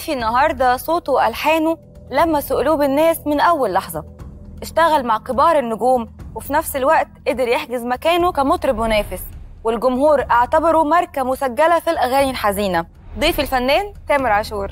ضيفي النهارده صوته والحانه لمسوا قلوب الناس من اول لحظه اشتغل مع كبار النجوم وفي نفس الوقت قدر يحجز مكانه كمطرب منافس والجمهور اعتبره ماركه مسجله في الاغاني الحزينه ضيفي الفنان تامر عاشور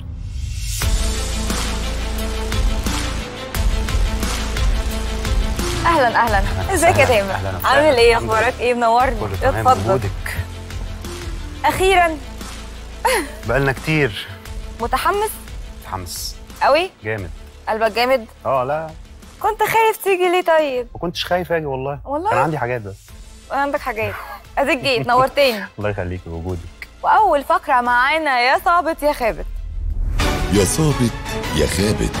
اهلا اهلا ازيك يا تامر أهلاً وسهلاً. عامل ايه الحمد اخبارك ايه منورني كله تمام اتفضل وجودك اخيرا بقالنا كتير متحمس متحمس قوي جامد قلبك جامد اه لا كنت خايف تيجي ليه طيب ما كنتش خايف اجي والله والله؟ كان عندي حاجات بس عندك حاجات اديك جيت نورتني الله يخليك بوجودك واول فقره معانا يا صابت يا خابت يا صابت يا خابت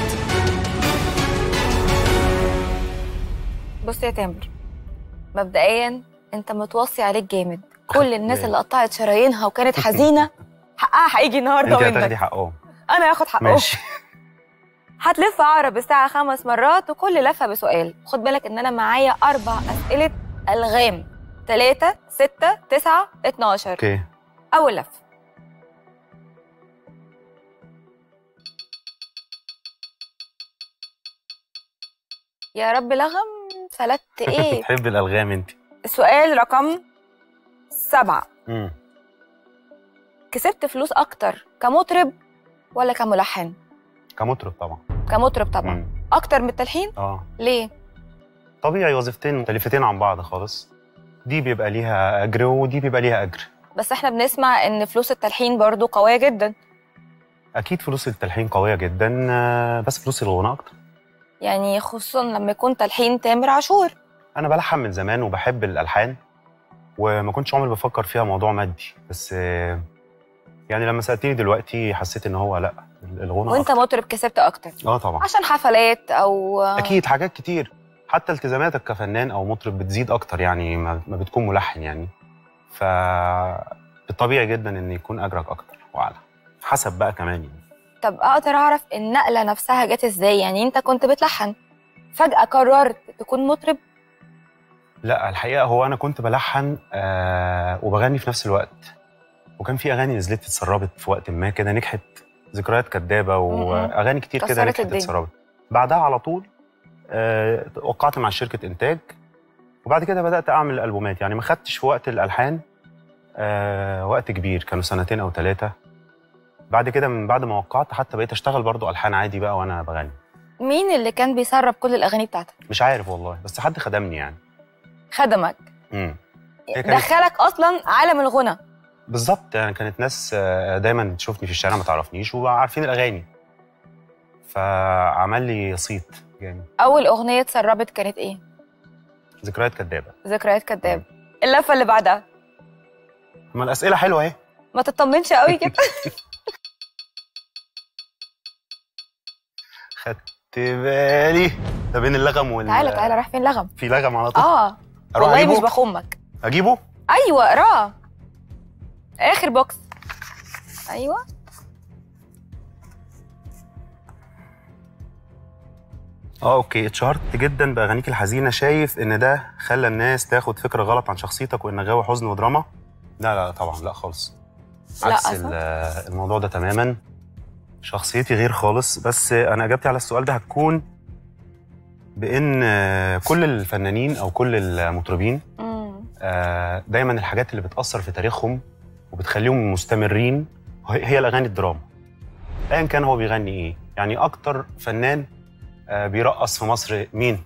بص يا تامر مبدئيا انت متوصي عليك جامد كل الناس ليه؟ اللي قطعت شرايينها وكانت حزينه حقها هيجي النهارده انت هتاخدي منك حقهم انا هاخد حقهم ماشي هتلف عقرب الساعه خمس مرات وكل لفه بسؤال خد بالك ان انا معايا اربع اسئله الغام ثلاثة ستة تسعة اتناشر اوكي أول لف يا رب لغم فلت ايه بتحبي الالغام انت سؤال رقم سبعة امم كسبت فلوس أكتر كمطرب ولا كملحن؟ كمطرب طبعا كمطرب طبعا مم. أكتر من التلحين؟ اه ليه؟ طبيعي وظيفتين مختلفتين عن بعض خالص دي بيبقى ليها اجر ودي بيبقى ليها اجر بس احنا بنسمع إن فلوس التلحين برضو قوية جدا اكيد فلوس التلحين قويه جدا آه، بس فلوس الغنى اكتر يعني خصوصا لما يكون تلحين تامر عاشور انا بلحن من زمان وبحب الالحان وما كنتش عمري بفكر فيها موضوع مادي بس آه، يعني لما سالتني دلوقتي حسيت ان هو لا الغنى وانت أكتر. مطرب كسبت أكتر اه طبعا عشان حفلات أو اكيد حاجات كتير حتى التزاماتك كفنان او مطرب بتزيد اكتر يعني ما ما بتكون ملحن يعني ف بالطبيعي جدا ان يكون اجرك اكتر واعلى حسب بقى كمان يعني طب اقدر اعرف النقله نفسها جت ازاي يعني انت كنت بتلحن فجاه قررت تكون مطرب لا الحقيقه هو انا كنت بلحن آه وبغني في نفس الوقت وكان في اغاني نزلت اتسربت في وقت ما كده نجحت ذكريات كدابه واغاني كتير كده كسرت نجحت الدنيا. اتسربت بعدها على طول آه وقعت مع شركه انتاج وبعد كده بدات اعمل البومات يعني ما خدتش في وقت الالحان آه وقت كبير كانوا سنتين او ثلاثه بعد كده من بعد ما وقعت حتى بقيت اشتغل برضو الحان عادي بقى وانا بغني مين اللي كان بيسرب كل الاغاني بتاعتك مش عارف والله بس حد خدمني يعني خدمك امم هي كانت- دخلك اصلا عالم الغنى بالظبط يعني كانت ناس آه، دايما تشوفني في الشارع ما تعرفنيش وعارفين الاغاني فعمل لي صيت جامد اول اغنيه اتسربت كانت ايه ذكريات كدابه ذكريات كداب اللفه اللي بعدها ما الاسئله حلوه اهي ما تطمنش قوي كده خدت بالي ده بين اللغم وال تعالى تعالى رايح فين لغم في لغم على طول اه أروح والله أجيبه؟ مش بخمك اجيبه ايوه اقراه اخر بوكس ايوه اه اوكي اتشهرت جدا باغانيك الحزينه شايف ان ده خلى الناس تاخد فكره غلط عن شخصيتك وانك غاوي حزن ودراما لا لا طبعا لا خالص لا، عكس صح؟ ال- الموضوع ده تماما شخصيتي غير خالص بس انا اجابتي على السؤال ده هتكون بان كل الفنانين او كل المطربين امم آه، دايما الحاجات اللي بتاثر في تاريخهم وبتخليهم مستمرين هي هي الاغاني الدراما ايا كان هو بيغني ايه يعني اكتر فنان آه، بيرقص في مصر مين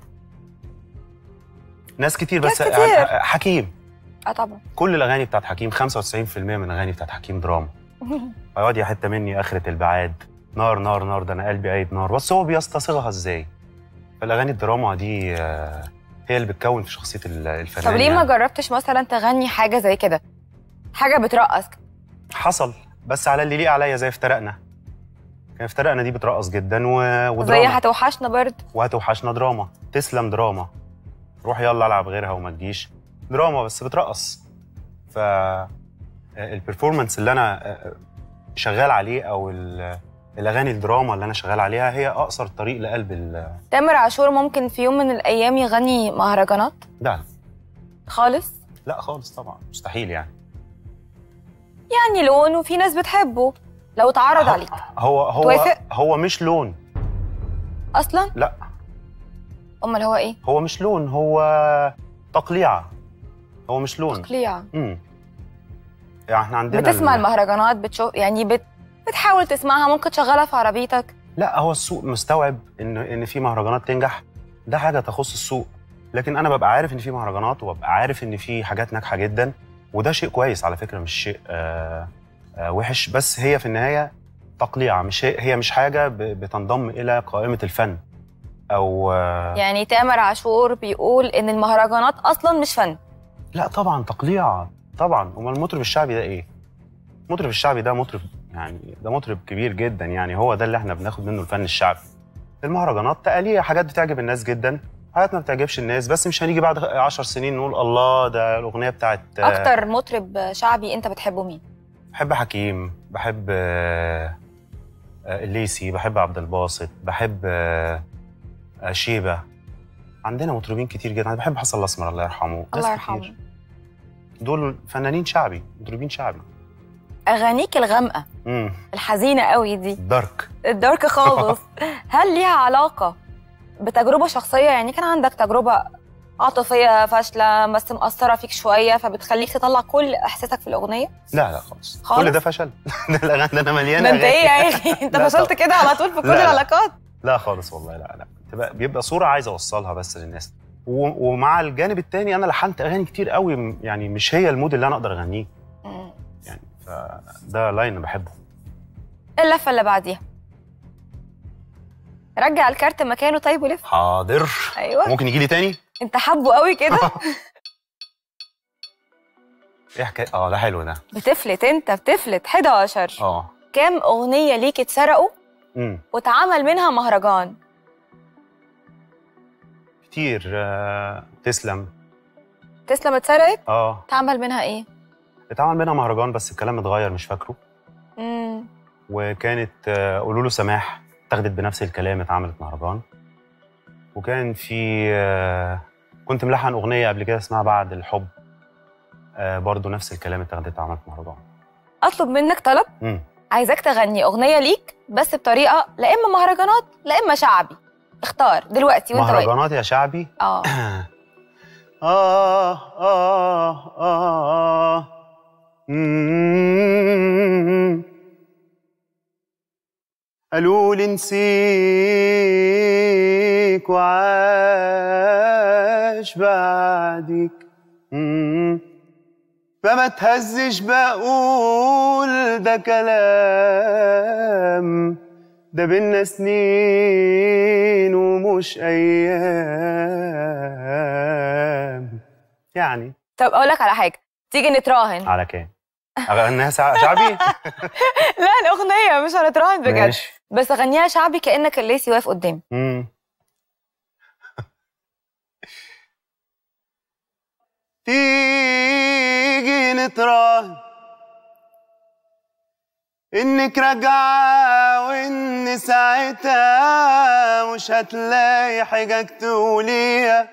ناس كتير بس ناس كتير. يعني حكيم اه طبعا كل الاغاني بتاعت حكيم 95% من الاغاني بتاعت حكيم دراما فيقعد يا حته مني اخره البعاد نار نار نار ده انا قلبي قايد نار بس هو بيستصيغها ازاي فالاغاني الدراما دي آه، هي اللي بتكون في شخصيه ال- الفنان طب ليه ما يعني. جربتش مثلا تغني حاجه زي كده حاجه بترقص حصل بس على اللي يليق عليا زي افترقنا كان افترقنا دي بترقص جدا و... زي ودراما هتوحشنا برضه وهتوحشنا دراما تسلم دراما روح يلا العب غيرها وما تجيش دراما بس بترقص ف البرفورمانس اللي انا آه، شغال عليه او ال- الاغاني الدراما اللي انا شغال عليها هي اقصر طريق لقلب ال... تامر عاشور ممكن في يوم من الايام يغني مهرجانات لا خالص لا خالص طبعا مستحيل يعني يعني لون وفي ناس بتحبه لو اتعرض عليك هو هو توافق؟ هو مش لون اصلا لا امال هو ايه هو مش لون هو تقليعه هو مش لون تقليع امم يعني احنا عندنا بتسمع ال- المهرجانات بتشوف يعني بت... بتحاول تسمعها ممكن تشغلها في عربيتك لا هو السوق مستوعب ان ان في مهرجانات تنجح ده حاجه تخص السوق لكن انا ببقى عارف ان في مهرجانات وببقى عارف ان في حاجات ناجحه جدا وده شيء كويس على فكره مش شيء آه آه وحش بس هي في النهايه تقليعه مش هي, هي مش حاجه ب- بتنضم الى قائمه الفن او آه يعني تامر عاشور بيقول ان المهرجانات اصلا مش فن لا طبعا تقليع طبعا امال المطرب الشعبي ده ايه المطرب الشعبي ده مطرب يعني ده مطرب كبير جدا يعني هو ده اللي احنا بناخد منه الفن الشعبي المهرجانات تقاليع حاجات بتعجب الناس جدا حاجات ما بتعجبش الناس بس مش هنيجي بعد عشر سنين نقول الله ده الاغنيه بتاعت آه، اكتر مطرب شعبي انت بتحبه مين بحب حكيم بحب آه، آه، الليسي بحب عبد الباسط بحب آه، آه، شيبه عندنا مطربين كتير جدا انا بحب حسن الاسمر الله يرحمه ناس الله كتير. يرحمه دول فنانين شعبي مطربين شعبي اغانيك الغامقه امم الحزينه قوي دي دارك الدارك خالص هل ليها علاقه بتجربه شخصيه يعني كان عندك تجربه عاطفيه فاشله بس مأثره فيك شويه فبتخليك تطلع كل احساسك في الاغنيه لا لا خالص, خالص؟ كل ده فشل ده الاغاني ده انا مليانه ده انت ايه أغاني. يا اخي انت لا فشلت طبعا. كده على طول في كل لا، لا. العلاقات لا خالص والله لا لا تبقى بيبقى صوره عايز اوصلها بس للناس و- ومع الجانب التاني انا لحنت اغاني كتير قوي م- يعني مش هي المود اللي انا اقدر اغنيه مم. يعني فده لاين انا بحبه اللفه اللي بعديها رجع الكارت مكانه طيب ولف حاضر ايوه ممكن يجي لي تاني انت حابه قوي كده ايه حكايه اه ده حلو ده بتفلت انت بتفلت 11 اه كام اغنيه ليك اتسرقوا امم واتعمل منها مهرجان كتير آه تسلم تسلم اتسرقت اه اتعمل منها ايه اتعمل منها مهرجان بس الكلام اتغير مش فاكره امم وكانت آه، قولوا له سماح اتاخدت بنفس الكلام اتعملت مهرجان وكان في آه، كنت ملحن اغنيه قبل كده اسمها بعد الحب آه، برضو نفس الكلام اتاخدت اتعملت مهرجان اطلب منك طلب امم عايزاك تغني اغنيه ليك بس بطريقه لا اما مهرجانات لا اما شعبي اختار دلوقتي وانت واقف مهرجانات يا شعبي اه آه آه آه مم. قالوا لي نسيك وعاش بعدك مم. فما تهزش بقول ده كلام ده بينا سنين ومش ايام يعني طب اقول لك على حاجه تيجي نتراهن على كام اغنيها سع- شعبي لا الاغنيه مش هنتراهن بجد ماشي بس غنيها شعبي كانك الليسي واقف قدامي مم. تيجي نتراهن انك راجعة وان ساعتها مش هتلاقي حاجة تقوليها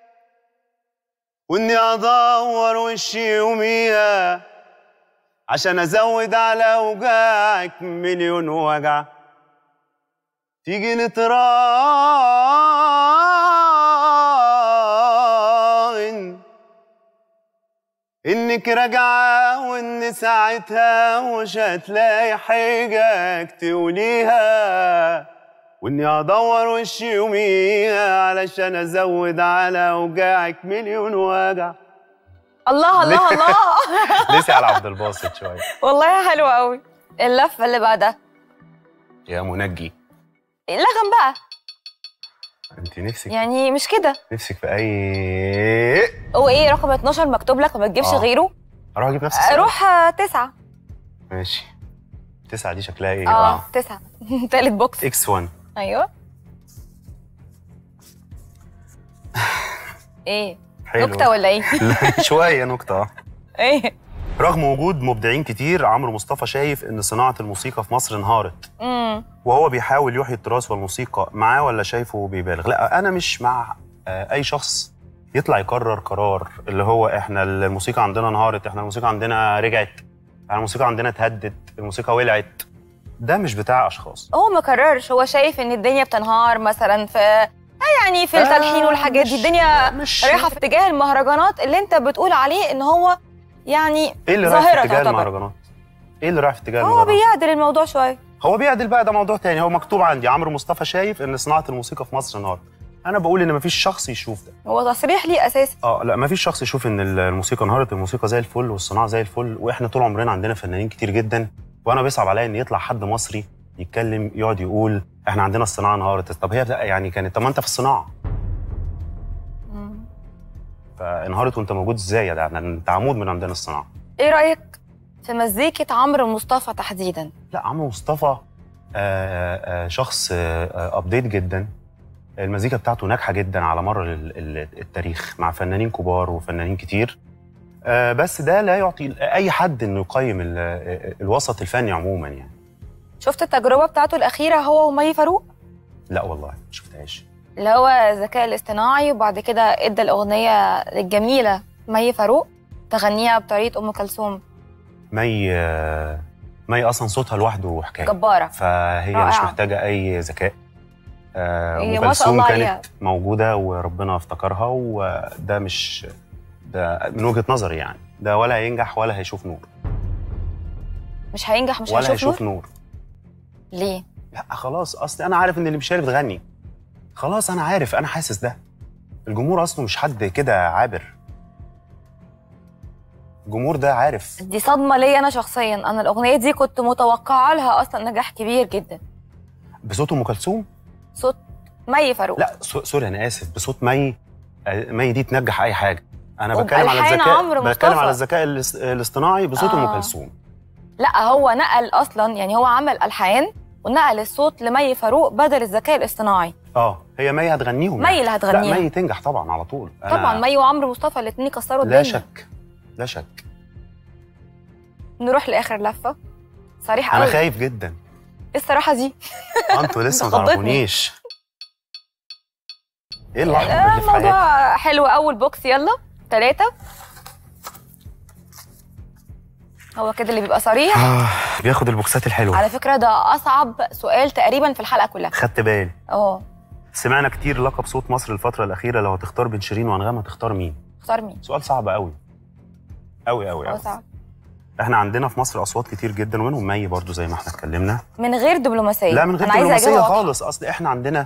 واني ادور وشي يوميها عشان ازود على وجعك مليون وجع تيجي نتراهن انك راجعة وان ساعتها مش هتلاقي حاجة تقوليها واني هدور وشي يوميها علشان ازود على وجعك مليون وجع الله الله الله لسه على عبد الباسط شوية والله حلوه قوي اللفه اللي بعدها يا منجي لغم بقى انت نفسك يعني مش كده نفسك في اي هو ايه رقم 12 مكتوب لك ما تجيبش آه. غيره اروح اجيب نفس السؤال روح آه، تسعة ماشي تسعة دي شكلها ايه اه تسعة تالت بوكس اكس 1 ايوه ايه حلو نكتة ولا ايه؟ لا، شوية نكتة آه. ايه؟ رغم وجود مبدعين كتير عمرو مصطفى شايف ان صناعة الموسيقى في مصر انهارت امم وهو بيحاول يحيي التراث والموسيقى معاه ولا شايفه بيبالغ لا انا مش مع آه، اي شخص يطلع يقرر قرار اللي هو احنا الموسيقى عندنا انهارت احنا الموسيقى عندنا رجعت احنا الموسيقى عندنا اتهدت الموسيقى ولعت ده مش بتاع اشخاص هو ما كررش هو شايف ان الدنيا بتنهار مثلا في يعني في التلحين آه، والحاجات دي مش- الدنيا مش رايحه في اتجاه المهرجانات اللي انت بتقول عليه ان هو يعني ايه اللي رايح ظاهره في اتجاه تعتبر المهرجانات ايه اللي رايح في اتجاه هو المهرجانات بيعدل الموضوع شويه هو بيعدل بقى ده موضوع تاني هو مكتوب عندي عمرو مصطفى شايف ان صناعه الموسيقى في مصر انهارت انا بقول ان مفيش شخص يشوف ده هو تصريح ليه اساسي اه لا مفيش شخص يشوف ان الموسيقى انهارت الموسيقى زي الفل والصناعه زي الفل واحنا طول عمرنا عندنا فنانين كتير جدا وانا بيصعب عليا ان يطلع حد مصري يتكلم يقعد يقول احنا عندنا الصناعه انهارت طب هي بقى يعني كانت طب ما انت في الصناعه فانهارت وانت موجود ازاي يا ده ده انت عمود من عندنا الصناعه ايه رايك في مزيكه عمرو مصطفى تحديدا لا عمرو مصطفى آه، آه، شخص ابديت جدا المزيكا بتاعته ناجحه جدا على مر ال- ال- التاريخ مع فنانين كبار وفنانين كتير آه، بس ده لا يعطي اي حد انه يقيم ال- آه، الوسط الفني عموما يعني شفت التجربه بتاعته الاخيره هو ومي فاروق لا والله ما شفتهاش اللي هو الذكاء الاصطناعي وبعد كده ادى الاغنيه الجميله مي فاروق تغنيها بطريقه ام كلثوم مي آه، مي اصلا صوتها لوحده حكايه جباره فهي رائعة. مش محتاجه اي ذكاء آه، هي ام ما شاء كلثوم الله كانت عليها. موجوده وربنا افتكرها وده مش ده من وجهه نظري يعني ده ولا هينجح ولا هيشوف نور مش هينجح مش ولا هيشوف هيشوف نور نور ليه لا خلاص اصل انا عارف ان اللي مش هي اللي بتغني خلاص انا عارف انا حاسس ده الجمهور اصله مش حد كده عابر الجمهور ده عارف دي صدمه ليا انا شخصيا انا الاغنيه دي كنت متوقعه لها اصلا نجاح كبير جدا بصوت ام كلثوم صوت مي فاروق لا سو- سوري انا اسف بصوت مي آه، مي دي تنجح اي حاجه انا بتكلم على وبألحان الذكاء عمرو بتكلم مصطفى. على الذكاء الاص- الاصطناعي بصوت ام آه. كلثوم لا هو نقل اصلا يعني هو عمل الحان ونقل الصوت لمي فاروق بدل الذكاء الاصطناعي اه هي مي هتغنيهم مي اللي هتغنيها. لا مي تنجح طبعا على طول أنا طبعا مي وعمرو مصطفى الاثنين كسروا لا الدنيا شك لا شك نروح لاخر لفه صريح انا قوي خايف جدا ايه الصراحه دي انتوا لسه ما خضتني. تعرفونيش ايه الاحمر آه، اللي في حياتي الموضوع حلو اول بوكس يلا ثلاثة هو كده اللي بيبقى صريح آه بياخد البوكسات الحلوه على فكرة ده أصعب سؤال تقريبا في الحلقة كلها خدت بالي اه سمعنا كتير لقب صوت مصر الفتره الاخيره لو هتختار بين شيرين وانغام هتختار مين اختار مين؟ سؤال صعب قوي قوي قوي هو قوي صعب احنا عندنا في مصر اصوات كتير جدا ومنهم مي برضو زي ما احنا اتكلمنا من غير دبلوماسية لا من غير أنا عايزة دبلوماسيه أجيبها واضحة. خالص اصل احنا عندنا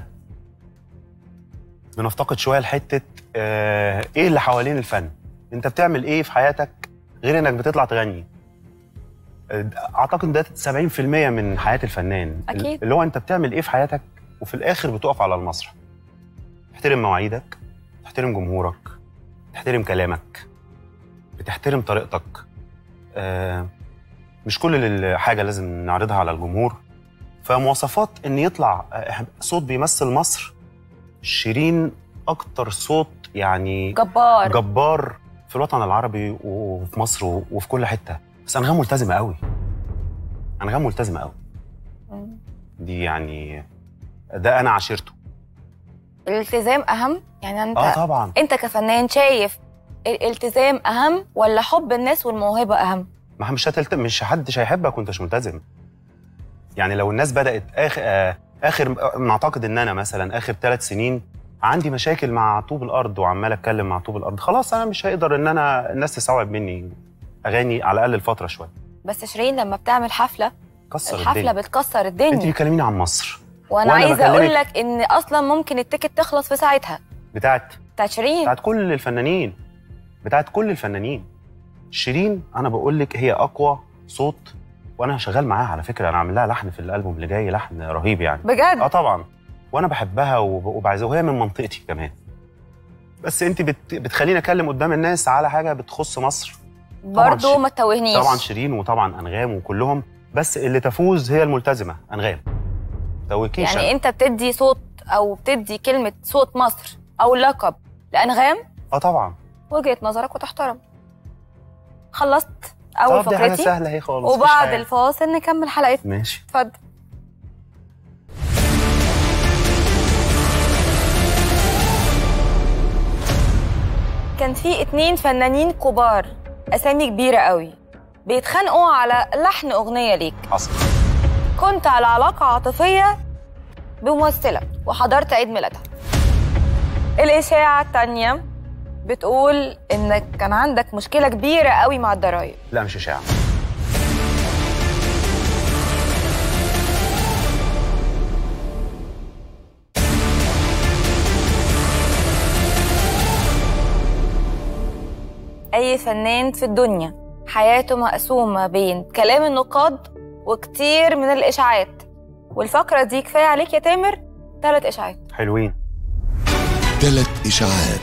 بنفتقد شويه لحته اه ايه اللي حوالين الفن انت بتعمل ايه في حياتك غير انك بتطلع تغني آه، اعتقد ده 70% من حياه الفنان أكيد. اللي هو انت بتعمل ايه في حياتك وفي الاخر بتقف على المسرح تحترم مواعيدك تحترم جمهورك تحترم كلامك بتحترم طريقتك آه، مش كل حاجه لازم نعرضها على الجمهور فمواصفات ان يطلع آه، صوت بيمثل مصر شيرين اكتر صوت يعني جبار جبار في الوطن العربي وفي مصر وفي كل حته بس انغام ملتزمه قوي انغام ملتزمه قوي مم. دي يعني ده انا عاشرته الالتزام أهم يعني أنت اه طبعا أنت كفنان شايف الالتزام أهم ولا حب الناس والموهبة أهم؟ ما مش هتلت... مش حدش هيحبك وانت مش ملتزم يعني لو الناس بدات اخر آه، اخر نعتقد ان انا مثلا اخر ثلاث سنين عندي مشاكل مع طوب الارض وعمال اتكلم مع طوب الارض خلاص انا مش هيقدر ان انا الناس تستوعب مني اغاني على الاقل الفتره شويه بس شيرين لما بتعمل حفلة كسر الحفلة الدنيا بتكسر انت الدنيا بتكلميني عن مصر وأنا وأنا عايزة بكلمك- أقول لك إن أصلا ممكن التيكت تخلص في ساعتها بتاعت بتاعت شيرين بتاعت كل الفنانين بتاعت كل الفنانين شيرين انا بقول لك هي اقوى صوت وانا شغال معاها على فكره انا عامل لها لحن في الالبوم اللي جاي لحن رهيب يعني اه بجد طبعا وانا بحبها وب- وبعزها وهي من منطقتي كمان بس انت بت... بتخليني اتكلم قدام الناس على حاجه بتخص مصر برضه شي- ما تتوهنيش طبعا شيرين وطبعا انغام وكلهم بس اللي تفوز هي الملتزمه انغام توكيش يعني انت بتدي صوت او بتدي كلمه صوت مصر او لقب لانغام اه طبعا وجهه نظرك وتحترم خلصت اول طب دي حاجه فقرتي سهله اهي خالص مفيش وبعد حاجة. الفاصل نكمل حلقتنا ماشي اتفضل كان في اتنين فنانين كبار اسامي كبيره قوي بيتخانقوا على لحن اغنيه ليك حصل كنت على علاقة عاطفية بممثلة وحضرت عيد ميلادها الإشاعة التانية بتقول إنك كان عندك مشكلة كبيرة قوي مع الضرايب لا مش اشاعه أي فنان في الدنيا حياته مقسومة بين كلام النقاد وكتير من الإشاعات والفقرة دي كفاية عليك يا تامر ثلاث إشاعات حلوين ثلاث إشاعات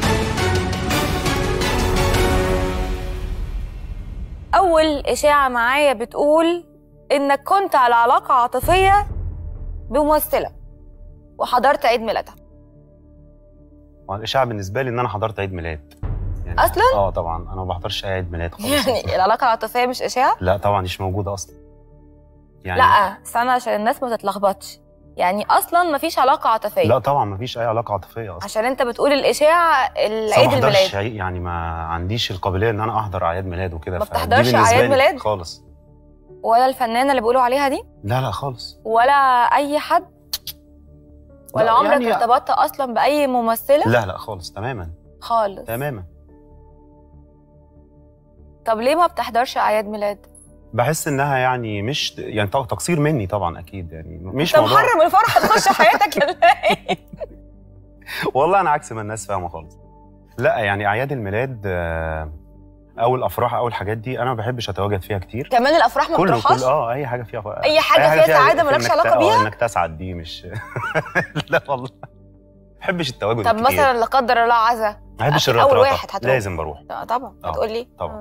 أول إشاعة معايا بتقول إنك كنت على علاقة عاطفية بممثلة وحضرت عيد ميلادها الاشاعه بالنسبه لي ان انا حضرت عيد ميلاد يعني أصلاً؟ اه طبعا انا ما بحضرش اي عيد ميلاد خالص يعني العلاقة العاطفية مش إشاعة؟ لا طبعا مش موجوده اصلا يعني لا استنى عشان الناس ما تتلخبطش يعني أصلا مفيش علاقة عاطفية لا طبعا ما فيش اي علاقه عاطفيه اصلا عشان انت بتقول الإشاعة بس أنا العيد ما الميلاد بحضرش عيد- يعني ما عنديش القابليه ان انا احضر اعياد ميلاد وكده ما فدي بتحضرش بالنسبة أعياد لي ميلاد؟ خالص ولا الفنانة اللي بيقولوا عليها دي لا لا خالص ولا أي حد ولا لا، عمرك يعني- ارتبطت أصلا بأي ممثلة لا لا خالص تماما خالص تماما طب ليه ما بتحضرش أعياد ميلاد؟ بحس انها يعني مش يعني طبعا تقصير مني طبعا اكيد يعني مش انت موضوع محرم الفرحة تخش حياتك يا ايه؟ والله انا عكس ما الناس فاهمه خالص لا يعني اعياد الميلاد آه، او الافراح او الحاجات دي انا ما بحبش اتواجد فيها كتير كمان الأفراح ما كله بتروحهاش؟ كل اه اي حاجه فيها ف- أي حاجة فيها سعادة في مالكش إنك علاقة ت- آه، بيها؟ انك تسعد دي مش لا والله ما بحبش التواجد طب الكتير. مثلا لا قدر الله عزا ما بحبش أكيد أول الرطرطه واحد هتروح. لازم بروح آه، طبعا آه، هتقول لي طبعا.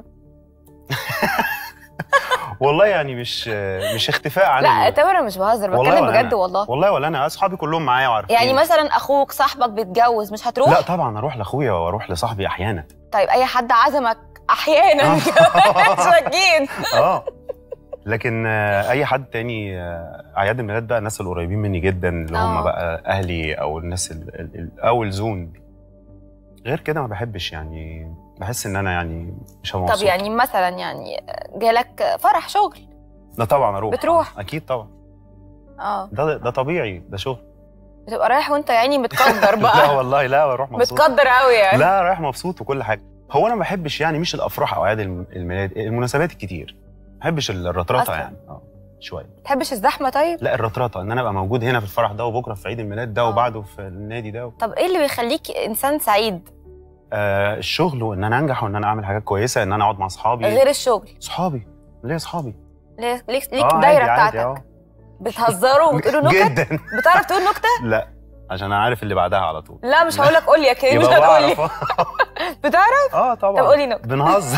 والله يعني مش مش اختفاء عن لا ال- تامر انا مش بهزر والله بتكلم ولا بجد أنا. والله والله ولا انا اصحابي كلهم معايا وعارفين يعني مثلا اخوك صاحبك بيتجوز مش هتروح لا طبعا اروح لاخويا واروح لصاحبي احيانا طيب اي حد عزمك احيانا مش اكيد اه لكن آه، اي حد تاني آه، اعياد الميلاد بقى الناس القريبين مني جدا اللي هم آه. بقى اهلي او الناس ال- ال- ال- او الزون غير كده ما بحبش يعني بحس ان انا يعني مش هبقى طب مبسوط. يعني مثلا يعني جالك فرح شغل لا طبعا اروح بتروح؟ آه، اكيد طبعا اه ده ده طبيعي ده شغل بتبقى رايح وانت يعني متقدر لا بقى والله لا بروح مبسوط متقدر قوي يعني لا رايح مبسوط وكل حاجه هو انا ما بحبش يعني مش الافراح او اعياد الم- الميلاد المناسبات الكتير ما بحبش الرطرطه أصلاً. يعني اه شويه تحبش الزحمه طيب لا الرطرطه ان انا ابقى موجود هنا في الفرح ده وبكره في عيد الميلاد ده آه. وبعده في النادي ده طب ايه اللي بيخليك انسان سعيد آه الشغل وان انا انجح وان انا اعمل حاجات كويسه ان انا اقعد مع اصحابي غير الشغل صحابي ليه اصحابي ليك ليك ليك آه، دايره عادي، عادي، بتاعتك آه. بتهزروا وبتقولوا نكت جدا بتعرف تقول نكته لا عشان انا عارف اللي بعدها على طول لا مش هقول لك قول لي يا كريم مش يبقى هتقول لي بعرف بتعرف اه طبعا طب قولي نكته بنهزر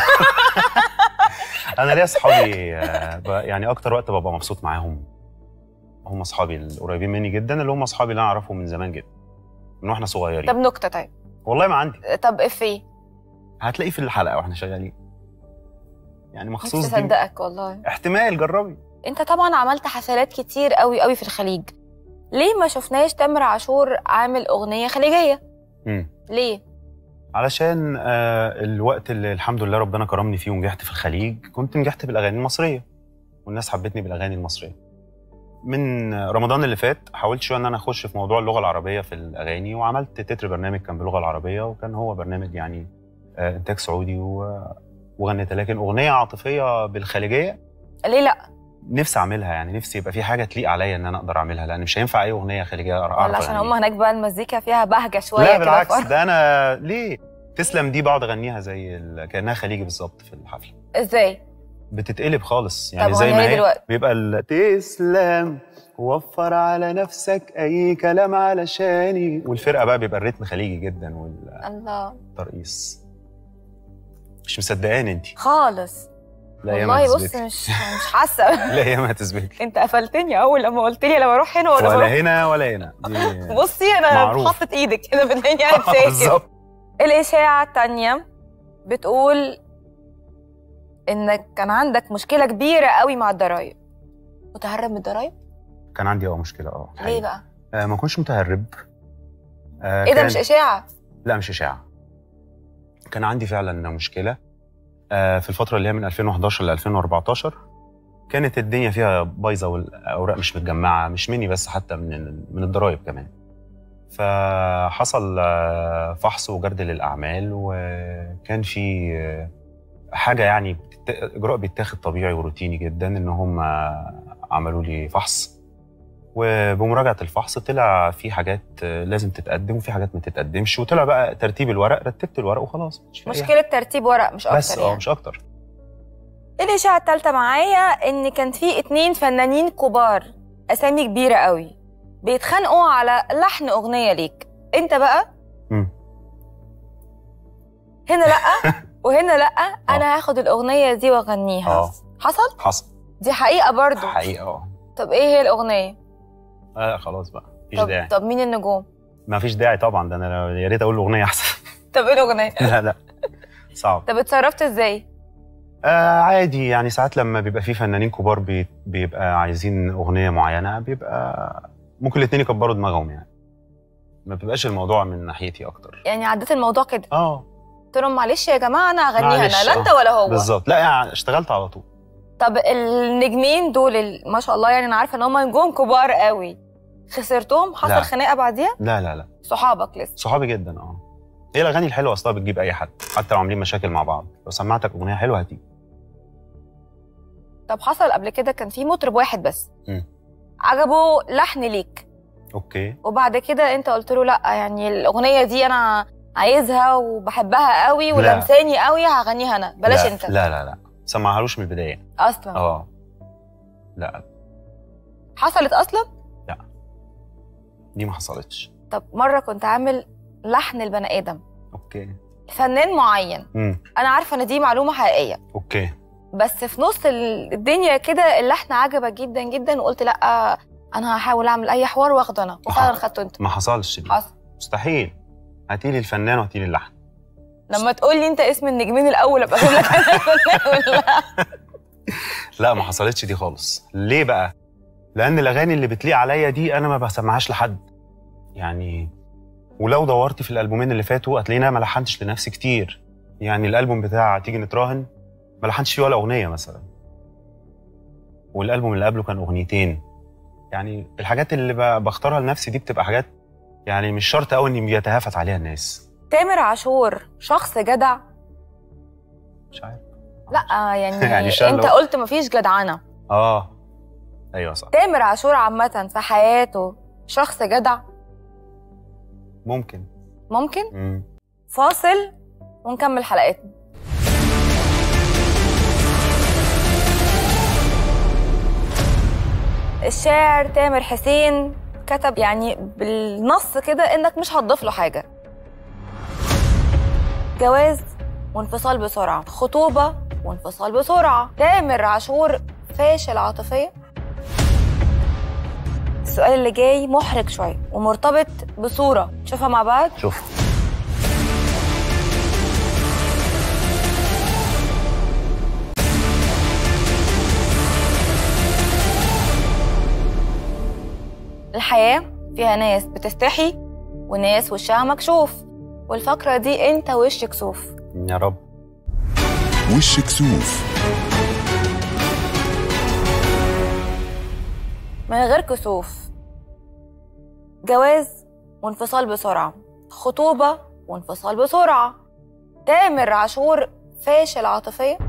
انا ليا اصحابي آه، ب- يعني اكتر وقت ببقى مبسوط معاهم هم اصحابي القريبين مني جدا اللي هم اصحابي اللي انا اعرفهم من زمان جدا من واحنا صغيرين طب نكته طيب والله ما عندي طب افيه هتلاقيه في الحلقه واحنا شغالين يعني نفسي مخصوص دي اصدقك والله احتمال جربي انت طبعا عملت حفلات كتير قوي قوي في الخليج ليه ما شفناش تامر عاشور عامل اغنيه خليجيه مم. ليه علشان آه الوقت اللي الحمد لله ربنا كرمني فيه ونجحت في الخليج كنت نجحت بالاغاني المصريه والناس حبتني بالاغاني المصريه من رمضان اللي فات حاولت شويه ان انا اخش في موضوع اللغه العربيه في الاغاني وعملت تتر برنامج كان باللغه العربيه وكان هو برنامج يعني آه انتاج سعودي و- وغنيتها لكن اغنيه عاطفيه بالخليجيه ليه لا نفسي اعملها يعني نفسي يبقى في حاجه تليق عليا ان انا اقدر اعملها لان مش هينفع اي اغنيه خليجيه اعرف ولا عشان أغنيها. هم هناك بقى المزيكا فيها بهجه شويه لا كده بالعكس فرق. ده انا ليه تسلم دي بقعد اغنيها زي ال... كانها خليجي بالظبط في الحفله ازاي بتتقلب خالص يعني طب زي غنيها ما لي هي دلوقتي. بيبقى ال... تسلم وفر على نفسك اي كلام علشاني والفرقه بقى بيبقى الريتم خليجي جدا الله والترقيص مش مصدقاني انت خالص لا يا ما والله بص هتثبتي مش مش حاسه لا يا ما هتثبتي انت قفلتني اول لما قلت لي لما اروح هنا ولا ولا بروح هنا ولا هنا دي بصي انا معروف. حطت ايدك كده بتلاقيني قاعد ساكت بالظبط الإشاعة التانية بتقول إنك كان عندك مشكلة كبيرة قوي مع الضرايب متهرب من الضرايب؟ كان عندي اه مشكله اه ليه حقيقي. بقى؟ آه ما كنتش متهرب آه إيه ده كان- مش إشاعة؟ لا مش اشاعه كان عندي فعلا مشكله آه، في الفتره اللي هي من 2011 ل 2014 كانت الدنيا فيها بايظه والاوراق مش متجمعه مش مني بس حتى من من الضرايب كمان فحصل آه، فحص وجرد للاعمال وكان في آه، حاجه يعني بتت- اجراء بيتاخد طبيعي وروتيني جدا ان هم عملوا لي فحص وبمراجعه الفحص طلع في حاجات آه، لازم تتقدم وفي حاجات ما تتقدمش وطلع بقى ترتيب الورق رتبت الورق وخلاص مش في أي مشكله ترتيب ورق مش حاجة. اكتر بس اه يعني مش اكتر الاشاعه الثالثه معايا ان كان في اتنين فنانين كبار اسامي كبيره قوي بيتخانقوا على لحن اغنيه ليك انت بقى مم. هنا لا وهنا لا انا هاخد الاغنيه دي واغنيها اه حصل حصل دي حقيقه برضو حقيقه اه طب ايه هي الاغنيه آه، خلاص بقى مفيش طب داعي طب مين النجوم ما فيش داعي طبعا ده انا لو- يا ريت اقول الاغنيه احسن طب ايه الاغنيه لا لا صعب طب اتصرفت ازاي آه عادي يعني ساعات لما بيبقى في فنانين كبار بي بيبقى عايزين اغنيه معينه بيبقى ممكن الاثنين يكبروا دماغهم يعني ما بيبقاش الموضوع من ناحيتي اكتر يعني عديت الموضوع كده اه قلت لهم معلش يا جماعه انا هغنيها معلش، انا لا آه. انت ولا هو بالظبط لا يعني اشتغلت على طول طب النجمين دول ال- ما شاء الله يعني انا عارفه ان هم نجوم كبار قوي خسرتهم حصل لا. خناقه بعديها لا لا لا صحابك لسه صحابي جدا اه هي الاغاني الحلوه اصلا بتجيب اي حد حتى لو عاملين مشاكل مع بعض لو سمعتك اغنيه حلوه هتيجي طب حصل قبل كده كان في مطرب واحد بس مم. عجبه لحن ليك اوكي وبعد كده انت قلت له لا يعني الاغنيه دي انا عايزها وبحبها قوي لا. ولمساني قوي هغنيها انا بلاش لا انت لا لا لا سمعهالوش من البدايه اصلا اه لا حصلت اصلا دي ما حصلتش طب مره كنت عامل لحن البني ادم اوكي فنان معين امم انا عارفه ان دي معلومه حقيقيه اوكي بس في نص ال- الدنيا كده اللحن عجبك جدا جدا وقلت لا انا هحاول اعمل اي حوار واخده انا وفعلا أها. خدته انت ما حصلش دي حصل مستحيل هاتيلي الفنان وهاتيلي اللحن لما تقول لي انت اسم النجمين الاول ابقى اقول لك انا فنان ولا لا لا ما حصلتش دي خالص ليه بقى لان الاغاني اللي بتليق عليا دي انا ما بسمعهاش لحد يعني ولو دورتي في الالبومين اللي فاتوا هتلاقيني أنا ما لحنتش لنفسي كتير يعني الالبوم بتاع تيجي نتراهن ما لحنتش فيه ولا اغنيه مثلا والالبوم اللي قبله كان اغنيتين يعني الحاجات اللي ب- بختارها لنفسي دي بتبقى حاجات يعني مش شرط قوي ان بيتهافت عليها الناس تامر عاشور شخص جدع مش عارف لا يعني, يعني شال انت لو- قلت مفيش جدعنه اه ايوه صح تامر عاشور عامه في حياته شخص جدع ممكن ممكن مم. فاصل ونكمل حلقتنا الشاعر تامر حسين كتب يعني بالنص كده انك مش هتضيف له حاجه جواز وانفصال بسرعه خطوبه وانفصال بسرعه تامر عاشور فاشل عاطفيا السؤال اللي جاي محرج شويه ومرتبط بصوره نشوفها مع بعض شوف الحياة فيها ناس بتستحي وناس وشها مكشوف والفقرة دي انت وش كسوف يا رب وش كسوف من غير كسوف جواز وانفصال بسرعة خطوبة وانفصال بسرعة تامر عاشور فاشل عاطفيا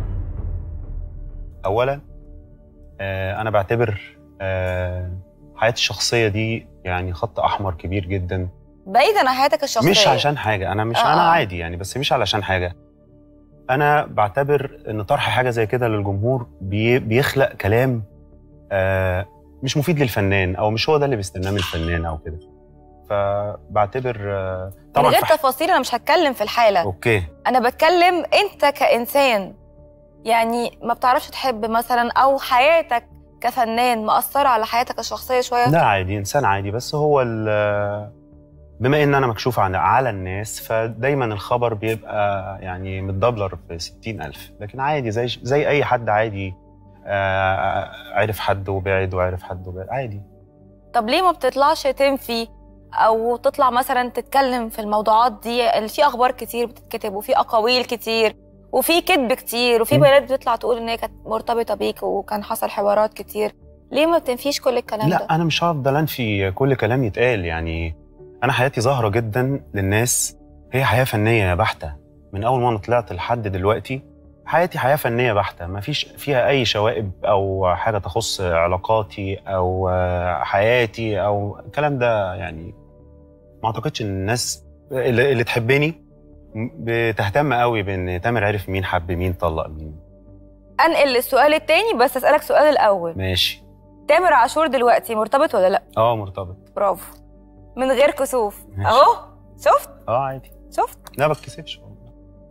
اولا آه انا بعتبر آه حياتي الشخصيه دي يعني خط احمر كبير جدا بعيدا عن حياتك الشخصية مش عشان حاجه انا مش آه، انا آه. عادي يعني بس مش علشان حاجه انا بعتبر ان طرح حاجه زي كده للجمهور بي بيخلق كلام آه مش مفيد للفنان او مش هو ده اللي بيستناه من الفنان او كده فبعتبر آه من طبعا غير في ح- تفاصيل انا مش هتكلم في الحالة اوكي انا بتكلم انت كانسان يعني ما بتعرفش تحب مثلا او حياتك كفنان مأثرة على حياتك الشخصية شوية لا عادي انسان عادي بس هو ال- بما ان انا مكشوف عن على الناس فدايما الخبر بيبقى يعني متدبلر في ستين ألف لكن عادي زي زي اي حد عادي آه، عرف حد وبعد وعرف حد وبعد عادي طب ليه ما بتطلعش تنفي او تطلع مثلا تتكلم في الموضوعات دي اللي في اخبار كتير بتتكتب وفي اقاويل كتير وفي كذب كتير وفي مم. بنات بتطلع تقول ان هي كانت مرتبطه بيك وكان حصل حوارات كتير ليه ما بتنفيش كل الكلام ده لا انا مش هفضل انفي كل كلام يتقال يعني انا حياتي ظاهره جدا للناس هي حياه فنيه بحته من اول ما انا طلعت لحد دلوقتي حياتي حياه فنيه بحته ما فيش فيها اي شوائب او حاجه تخص علاقاتي او آه، حياتي او الكلام ده يعني ما اعتقدش ان الناس اللي, اللي تحبني بتهتم قوي بان تامر عرف مين حب مين طلق مين انقل للسؤال التاني بس اسالك سؤال الاول ماشي تامر عاشور دلوقتي مرتبط ولا لا اه مرتبط برافو من غير كسوف ماشي. اهو شفت اه عادي شفت لا بتكسفش والله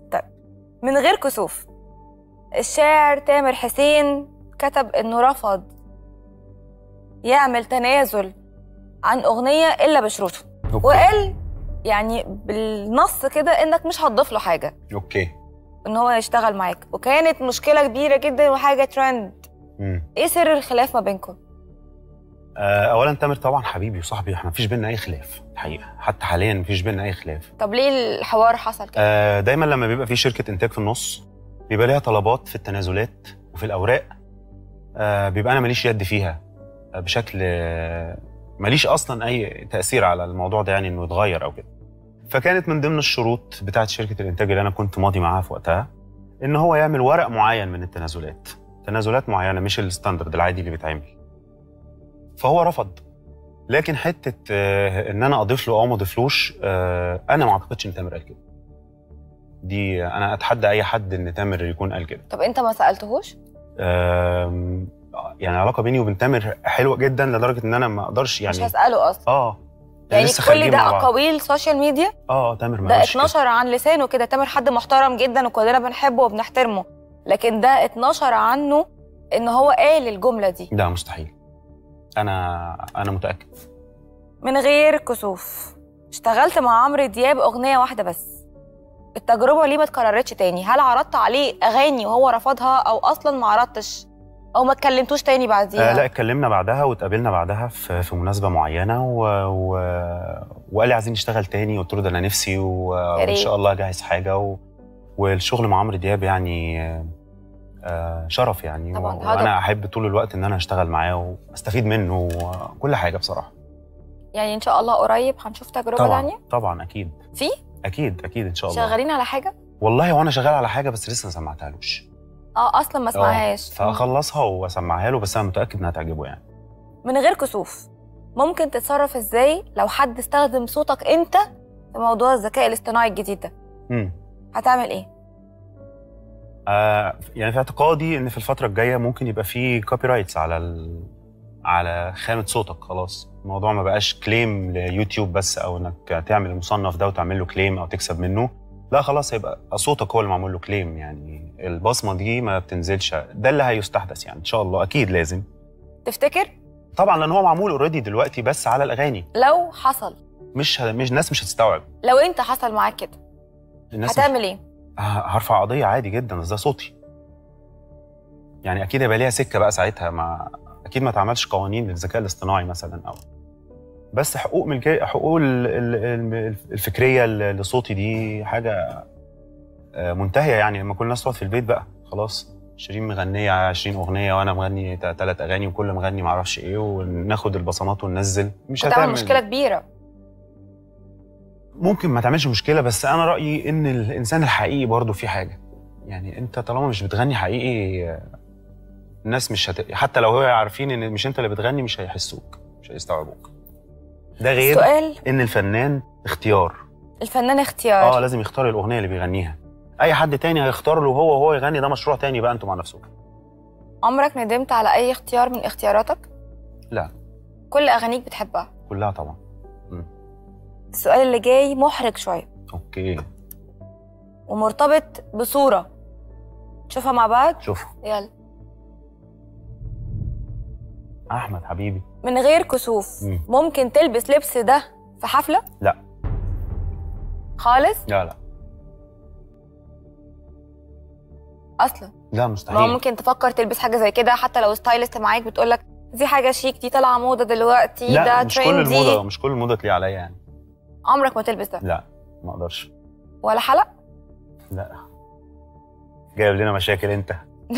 من غير كسوف الشاعر تامر حسين كتب انه رفض يعمل تنازل عن اغنيه الا بشروطه أوكي. وقال يعني بالنص كده انك مش هتضيف له حاجه اوكي ان هو يشتغل معاك وكانت مشكله كبيره جدا وحاجه ترند مم. ايه سر الخلاف ما بينكم آه، اولا تامر طبعا حبيبي وصاحبي احنا مفيش بينا اي خلاف الحقيقه حتى حاليا مفيش بينا اي خلاف طب ليه الحوار حصل كده آه، دايما لما بيبقى في شركه انتاج في النص بيبقى ليها طلبات في التنازلات وفي الاوراق آه، بيبقى انا ماليش يد فيها آه، بشكل آه، ماليش اصلا اي تاثير على الموضوع ده يعني انه يتغير او كده فكانت من ضمن الشروط بتاعت شركه الانتاج اللي انا كنت ماضي معاها في وقتها ان هو يعمل ورق معين من التنازلات تنازلات معينه مش الستاندرد العادي اللي بيتعمل فهو رفض لكن حته آه، ان انا اضيف له او ما اضيفلوش آه، انا ما اعتقدش ان تامر قال كده دي انا اتحدى اي حد ان تامر يكون قال كده طب انت ما سالتهوش آم، يعني العلاقه بيني وبين تامر حلوه جدا لدرجه ان انا ما اقدرش مش يعني هساله اصلا اه يعني لسه كل خارجين ده مع بعض. اقاويل سوشيال ميديا اه تامر ما ده قالش كده. اتنشر عن لسانه كده تامر حد محترم جدا وكلنا بنحبه وبنحترمه لكن ده اتنشر عنه ان هو قال الجمله دي لا مستحيل انا انا متاكد من غير كسوف اشتغلت مع عمرو دياب اغنيه واحده بس التجربه ليه ما اتكررتش تاني هل عرضت عليه اغاني وهو رفضها او اصلا ما عرضتش او ما اتكلمتوش تاني بعديها آه لا اتكلمنا بعدها واتقابلنا بعدها في, في مناسبه معينه و... و... وقال لي عايزين نشتغل تاني قلت له ده انا نفسي و... وان ريت. شاء الله اجهز حاجه و... والشغل مع عمرو دياب يعني آه، آه شرف يعني طبعاً، و... هذا- وانا احب طول الوقت ان انا اشتغل معاه واستفيد منه وكل حاجه بصراحه يعني ان شاء الله قريب هنشوف تجربه طبعا تانية طبعا اكيد في اكيد اكيد ان شاء الله شغالين على حاجه والله وانا شغال على حاجه بس لسه ما سمعتهالوش اه اصلا ما اسمعهاش فاخلصها واسمعها له بس انا متاكد انها تعجبه يعني من غير كسوف ممكن تتصرف ازاي لو حد استخدم صوتك انت في موضوع الذكاء الاصطناعي الجديد ده امم هتعمل ايه آه يعني في اعتقادي ان في الفتره الجايه ممكن يبقى في كوبي رايتس على ال... على خامه صوتك خلاص الموضوع ما بقاش كليم ليوتيوب بس او انك تعمل المصنف ده وتعمل له كليم او تكسب منه لا خلاص هيبقى صوتك هو اللي معمول له كليم يعني البصمه دي ما بتنزلش ده اللي هيستحدث يعني ان شاء الله اكيد لازم تفتكر طبعا لان هو معمول اوريدي دلوقتي بس على الاغاني لو حصل مش ه... مش الناس مش هتستوعب لو انت حصل معاك كده الناس مش... هتعمل ايه ه- هرفع قضيه عادي جدا بس ده صوتي يعني اكيد هيبقى ليها سكه بقى ساعتها ما اكيد ما تعملش قوانين للذكاء الاصطناعي مثلا او بس حقوق ملكيه حقوق ال- ال- ال- الفكريه ل- لصوتي دي حاجه آه، منتهيه يعني لما كل الناس تقعد في البيت بقى خلاص شيرين مغنيه 20 اغنيه وانا مغني ثلاث اغاني وكل مغني معرفش ايه وناخد البصمات وننزل مش هتعمل هتعمل مشكله كبيره ممكن ما تعملش مشكله بس انا رايي ان الانسان الحقيقي برضه في حاجه يعني انت طالما مش بتغني حقيقي آه، الناس مش هت... حتى لو هو عارفين ان مش انت اللي بتغني مش هيحسوك مش هيستوعبوك ده غير السؤال ان الفنان اختيار الفنان اختيار اه لازم يختار الاغنيه اللي بيغنيها اي حد تاني هيختار له هو وهو يغني ده مشروع تاني بقى انتوا مع نفسكم عمرك ندمت على اي اختيار من اختياراتك لا كل اغانيك بتحبها كلها طبعا السؤال اللي جاي محرج شويه اوكي ومرتبط بصوره نشوفها مع بعض شوف يلا احمد حبيبي من غير كسوف مم. ممكن تلبس لبس ده في حفله لا. خالص لا لا اصلا لا ما هو مستحيل ممكن تفكر تلبس حاجه زي كده حتى لو ستايلست معاك بتقول لك دي حاجه شيك دي طالعه موضه دلوقتي لا ده مش كل الموضه ترندي مش كل الموضه تليق عليا يعني عمرك ما تلبس ده لا ما اقدرش ولا حلق لا جايب لنا مشاكل انت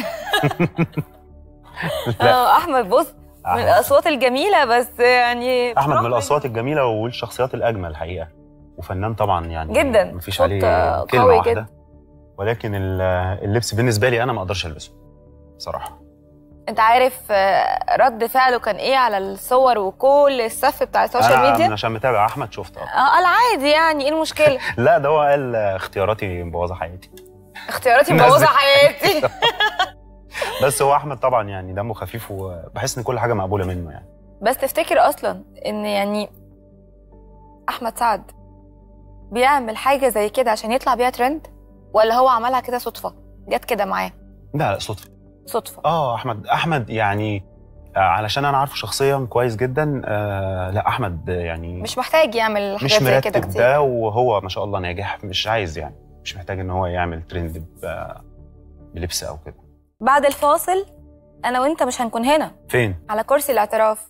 لا آه، احمد بص من أحمد. الاصوات الجميله بس يعني احمد من بصراحة الاصوات الجميله والشخصيات الاجمل الحقيقه وفنان طبعا يعني جداً. مفيش صوت، عليه آه، كلمه قوي واحده جداً. ولكن ال- اللبس بالنسبه لي انا ما اقدرش البسه بصراحه انت عارف آه، رد فعله كان ايه على الصور وكل السف بتاع السوشيال انا ميديا عشان متابع احمد شفت اه اه قال عادي يعني ايه المشكله لا ده هو قال آه، اختياراتي مبوظه حياتي اختياراتي نزل. مبوظه حياتي بس هو احمد طبعا يعني دمه خفيف وبحس ان كل حاجه مقبوله منه يعني بس تفتكر اصلا ان يعني احمد سعد بيعمل حاجه زي كده عشان يطلع بيها ترند ولا هو عملها كده صدفه جت كده معاه لا لا صدفه صدفه اه احمد احمد يعني آه، علشان انا عارفه شخصيا كويس جدا آه لا احمد يعني مش محتاج يعمل مش حاجات زي كده مرتب كتير ده وهو ما شاء الله ناجح مش عايز يعني مش محتاج ان هو يعمل ترند ب- بلبس او كده بعد الفاصل انا وانت مش هنكون هنا فين على كرسي الاعتراف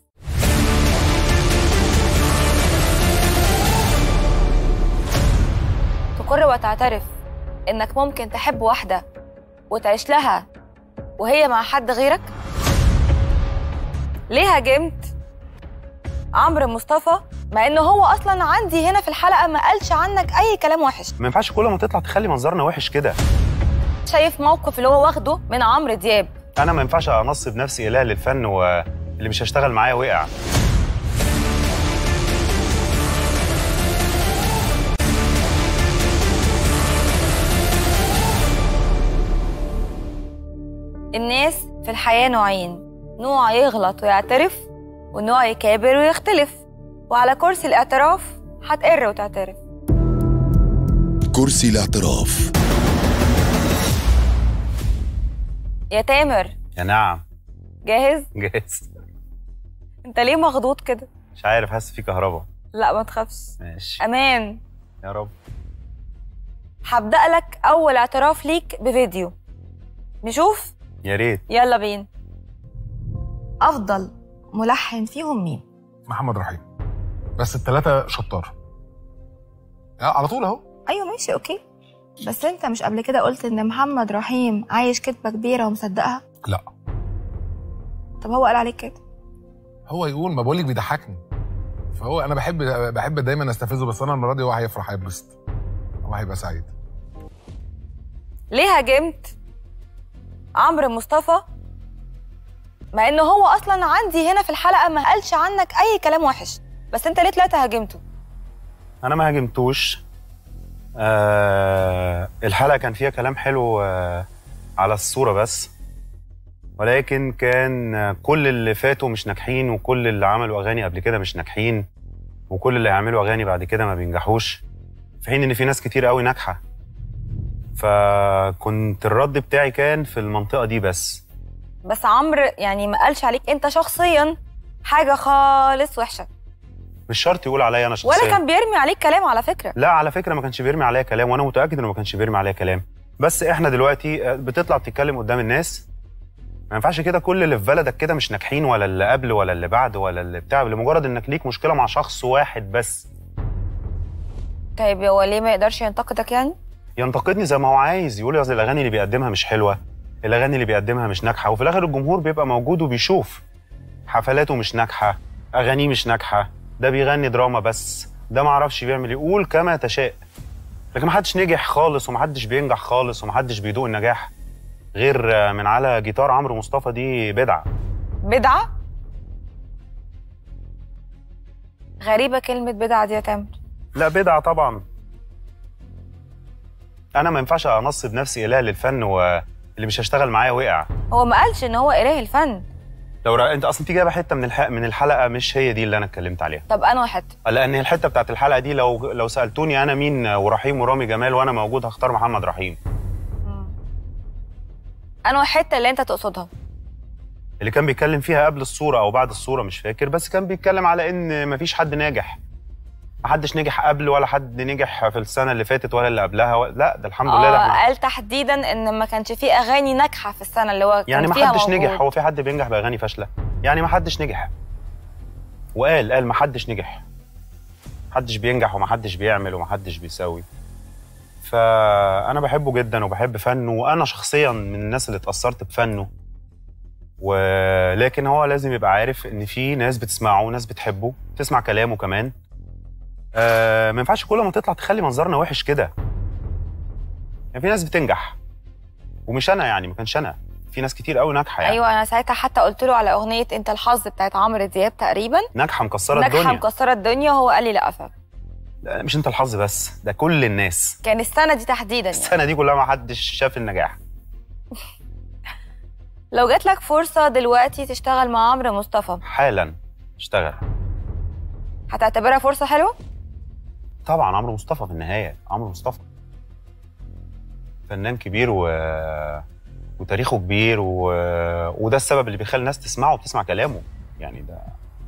تقر وتعترف انك ممكن تحب واحده وتعيش لها وهي مع حد غيرك ليه هاجمت عمرو مصطفى مع انه هو اصلا عندي هنا في الحلقه ما قالش عنك اي كلام وحش ما ينفعش كل ما تطلع تخلي منظرنا وحش كده شايف موقف اللي هو واخده من عمرو دياب انا ما ينفعش انصب نفسي اله للفن واللي مش هشتغل معايا وقع الناس في الحياة نوعين نوع يغلط ويعترف ونوع يكابر ويختلف وعلى كرسي الاعتراف هتقر وتعترف كرسي الاعتراف يا تامر يا نعم جاهز جاهز انت ليه مخضوض كده مش عارف حاسس في كهرباء لا ما تخافش ماشي امان يا رب هبدأ لك اول اعتراف ليك بفيديو نشوف يا ريت يلا بينا افضل ملحن فيهم مين محمد رحيم بس الثلاثه شطار آه، على طول اهو ايوه ماشي اوكي بس انت مش قبل كده قلت ان محمد رحيم عايش كدبه كبيره ومصدقها لا طب هو قال عليك كده هو يقول ما بقولك بيضحكني فهو انا بحب بحب دايما استفزه بس انا المره دي هو هيفرح هيتبسط هو هيبقى سعيد ليه هاجمت عمرو مصطفى مع انه هو اصلا عندي هنا في الحلقه ما قالش عنك اي كلام وحش بس انت ليه طلعت هاجمته انا ما هاجمتوش آه الحلقه كان فيها كلام حلو آه على الصوره بس ولكن كان آه، كل اللي فاتوا مش ناجحين وكل اللي عملوا اغاني قبل كده مش ناجحين وكل اللي هيعملوا اغاني بعد كده ما بينجحوش في حين ان في ناس كتير قوي ناجحه فكنت الرد بتاعي كان في المنطقه دي بس بس عمرو يعني ما قالش عليك انت شخصيا حاجه خالص وحشه مش شرط يقول عليا انا شخصيا ولا كان بيرمي عليك كلام على فكره لا على فكره ما كانش بيرمي عليا كلام وانا متاكد انه ما كانش بيرمي عليا كلام بس احنا دلوقتي آه، بتطلع بتتكلم قدام الناس ما ينفعش كده كل اللي في بلدك كده مش ناجحين ولا اللي قبل ولا اللي بعد ولا اللي بتاع لمجرد انك ليك مشكله مع شخص واحد بس طيب هو ليه ما يقدرش ينتقدك يعني ينتقدني زي ما هو عايز يقول قصدي الاغاني اللي بيقدمها مش حلوه الاغاني اللي بيقدمها مش ناجحه وفي الاخر الجمهور بيبقى موجود وبيشوف حفلاته مش ناجحه اغانيه مش ناجحه ده بيغني دراما بس ده ما اعرفش بيعمل ايه قول كما تشاء لكن ما حدش نجح خالص وما حدش بينجح خالص وما حدش بيدوق النجاح غير آه، من على جيتار عمرو مصطفى دي بدعه بدعه غريبه كلمه بدعه دي يا تامر لا بدعه طبعا انا ما ينفعش انصب نفسي اله للفن واللي مش هشتغل معايا وقع هو ما قالش ان هو اله الفن لو رأ... انت اصلا في جايبه حته من الح... من الحلقه مش هي دي اللي انا اتكلمت عليها طب انا واحد لان الحته بتاعت الحلقه دي لو لو سالتوني انا مين ورحيم ورامي جمال وانا موجود هختار محمد رحيم انا الحته اللي انت تقصدها اللي كان بيتكلم فيها قبل الصوره او بعد الصوره مش فاكر بس كان بيتكلم على ان مفيش حد ناجح ما حدش نجح قبل ولا حد نجح في السنه اللي فاتت ولا اللي قبلها و... لا ده الحمد لله ده اه احنا قال تحديدا ان ما كانش فيه اغاني ناجحه في السنه اللي هو كان يعني ما فيها حدش موجود. نجح هو في حد بينجح باغاني فاشله يعني ما حدش نجح وقال قال ما حدش نجح محدش بينجح وما حدش بيعمل وما حدش بيسوي فانا بحبه جدا وبحب فنه وانا شخصيا من الناس اللي اتاثرت بفنه ولكن هو لازم يبقى عارف ان في ناس بتسمعه وناس بتحبه تسمع كلامه كمان آه ما ينفعش كل ما تطلع تخلي منظرنا وحش كده يعني في ناس بتنجح ومش انا يعني ما كانش انا في ناس كتير قوي ناجحه يعني ايوه انا ساعتها حتى قلت له على اغنيه انت الحظ بتاعت عمرو دياب تقريبا ناجحه مكسره ناجحه الدنيا مكسره الدنيا وهو قال لي لا فعلا لا، مش انت الحظ بس ده كل الناس كان السنه دي تحديدا يعني. السنه دي كلها ما حدش شاف النجاح لو جات لك فرصه دلوقتي تشتغل مع عمرو مصطفى حالا اشتغل هتعتبرها فرصه حلوه طبعا عمرو مصطفى في النهايه عمرو مصطفى فنان كبير و... وتاريخه كبير و... وده السبب اللي بيخلي الناس تسمعه وتسمع كلامه يعني ده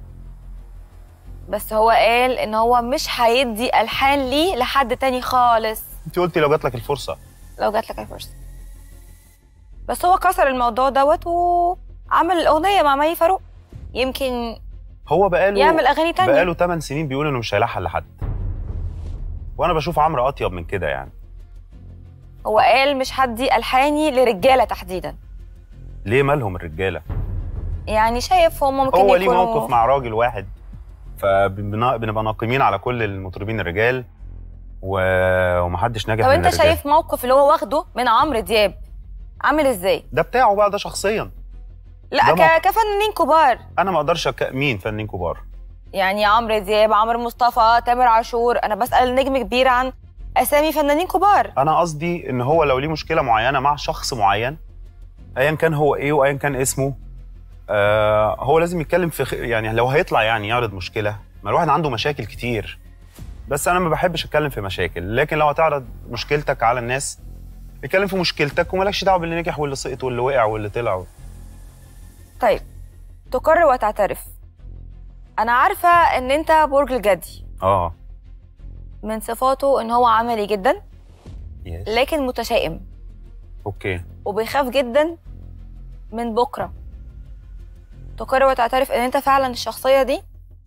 بس هو قال ان هو مش هيدي الحان ليه لحد تاني خالص انت قلتي لو جات لك الفرصه لو جات لك الفرصه بس هو كسر الموضوع دوت وعمل الاغنيه مع مي فاروق يمكن هو بقاله يعمل اغاني تانية بقاله 8 سنين بيقول انه مش هيلحن لحد وانا بشوف عمرو اطيب من كده يعني هو قال مش هدي الحاني لرجاله تحديدا ليه مالهم الرجاله يعني شايف هم ممكن هو ليه يكونوا موقف مع راجل واحد فبنبقى ناقمين على كل المطربين الرجال و... ومحدش نجح طب من انت الرجال شايف موقف اللي هو واخده من عمرو دياب عامل ازاي ده بتاعه بقى ده شخصيا لا ده ك... موقف. كفنانين كبار انا ما اقدرش أك... مين فنانين كبار يعني عمرو دياب عمرو مصطفى تامر عاشور انا بسال نجم كبير عن اسامي فنانين كبار انا قصدي ان هو لو ليه مشكله معينه مع شخص معين ايا كان هو ايه وايا كان اسمه آه هو لازم يتكلم في خ... يعني لو هيطلع يعني يعرض مشكله ما الواحد عنده مشاكل كتير بس انا ما بحبش اتكلم في مشاكل لكن لو هتعرض مشكلتك على الناس اتكلم في مشكلتك ومالكش دعوه باللي نجح واللي سقط واللي وقع واللي طلع طيب تقر وتعترف انا عارفه ان انت برج الجدي اه من صفاته ان هو عملي جدا يس لكن متشائم اوكي وبيخاف جدا من بكره تقر وتعترف ان انت فعلا الشخصيه دي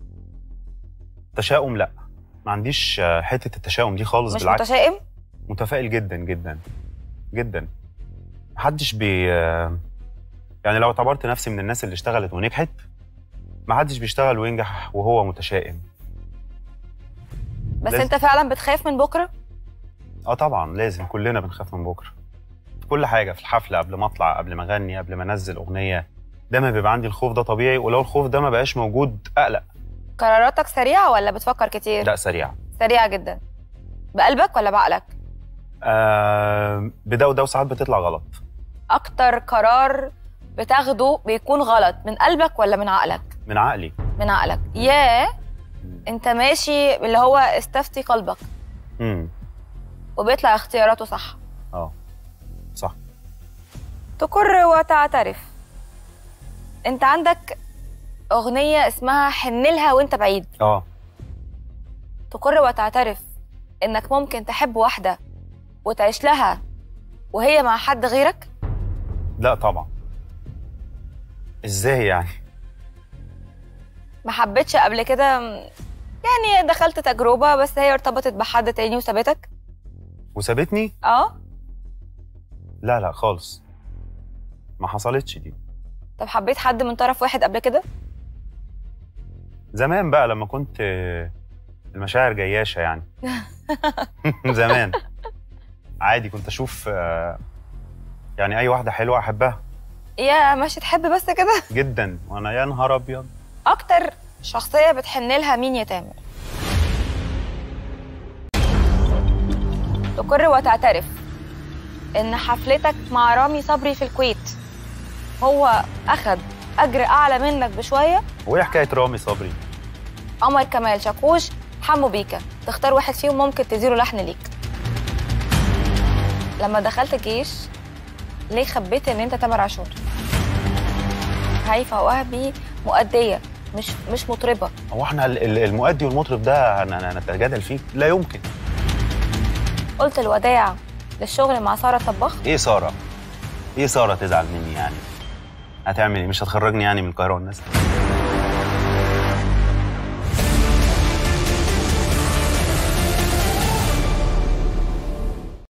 تشاؤم لا ما عنديش آه، حته التشاؤم دي خالص مش بالعكس متشائم متفائل جدا جدا جدا محدش بي يعني لو اعتبرت نفسي من الناس اللي اشتغلت ونجحت محدش بيشتغل وينجح وهو متشائم بس لازم. انت فعلا بتخاف من بكره اه طبعا لازم كلنا بنخاف من بكره في كل حاجه في الحفله قبل ما اطلع قبل ما اغني قبل ما انزل اغنيه دايما بيبقى عندي الخوف ده طبيعي ولو الخوف ده ما بقاش موجود اقلق قراراتك سريعه ولا بتفكر كتير لا سريع سريعه جدا بقلبك ولا بعقلك آه بده وده وساعات بتطلع غلط اكتر قرار بتاخده بيكون غلط من قلبك ولا من عقلك من عقلي من عقلك يا انت ماشي اللي هو استفتي قلبك امم وبيطلع اختياراته صح اه صح تقر وتعترف انت عندك اغنيه اسمها حنلها وانت بعيد اه تقر وتعترف انك ممكن تحب واحده وتعيش لها وهي مع حد غيرك لا طبعا ازاي يعني ما حبيتش قبل كده يعني دخلت تجربه بس هي ارتبطت بحد تاني وسابتك وسابتني اه لا لا خالص ما حصلتش دي طب حبيت حد من طرف واحد قبل كده زمان بقى لما كنت آه، المشاعر جياشة يعني زمان عادي كنت اشوف آه، يعني اي واحدة حلوة احبها يا ماشي تحب بس كده جدا وانا يا نهار ابيض اكتر شخصيه بتحن لها مين يا تامر تقر وتعترف ان حفلتك مع رامي صبري في الكويت هو اخد اجر اعلى منك بشويه وايه حكاية رامي صبري عمر كمال شاكوش حمو بيكا تختار واحد فيهم ممكن تديله لحن ليك لما دخلت الجيش ليه خبيت ان انت تامر عاشور هيفا وهبي مؤديه مش مش مطربه هو احنا ال- ال- المؤدي والمطرب ده انا أنا نتجادل فيه لا يمكن قلت الوداع للشغل مع ساره طباخ ايه سارة ايه سارة تزعل مني يعني هتعمل ايه مش هتخرجني يعني من القاهرة والناس